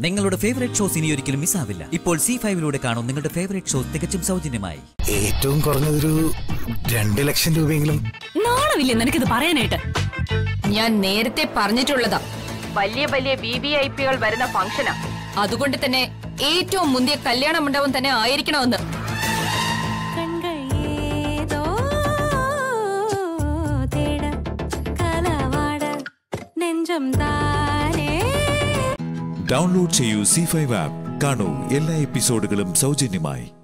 നിങ്ങളുടെ favourite shows ഇനി ഒരിക്കലും മിസ്സാവില്ല ഇപ്പോൾ സി ഫൈവിലൂടെ കാണും നിങ്ങളുടെ ഫേവറേറ്റ് ഷോ തികച്ചും സൗജന്യമായി ഏറ്റവും കുറഞ്ഞതൊരു രണ്ട് ലക്ഷം രൂപയെങ്കിലും നാണമില്ലേ നിനക്കിത് പറയാനായിട്ട് ഞാൻ നേരത്തെ പറഞ്ഞിട്ടുള്ളതാ വലിയ വലിയ വി വി ഐ പികൾ വരുന്ന ഫംഗ്ഷനാ അതുകൊണ്ട് തന്നെ ഏറ്റവും മുന്തിയ കല്യാണ മണ്ഡപം തന്നെ ആയിരിക്കണമെന്ന് കൺകൾ ഏതോ തേട കലവാട നെഞ്ചം താനേ ഡൗൺലോഡ് ചെയ്യൂ സി ഫൈവ് ആപ്പ് കാണൂ എല്ലാ എപ്പിസോഡുകളും സൗജന്യമായി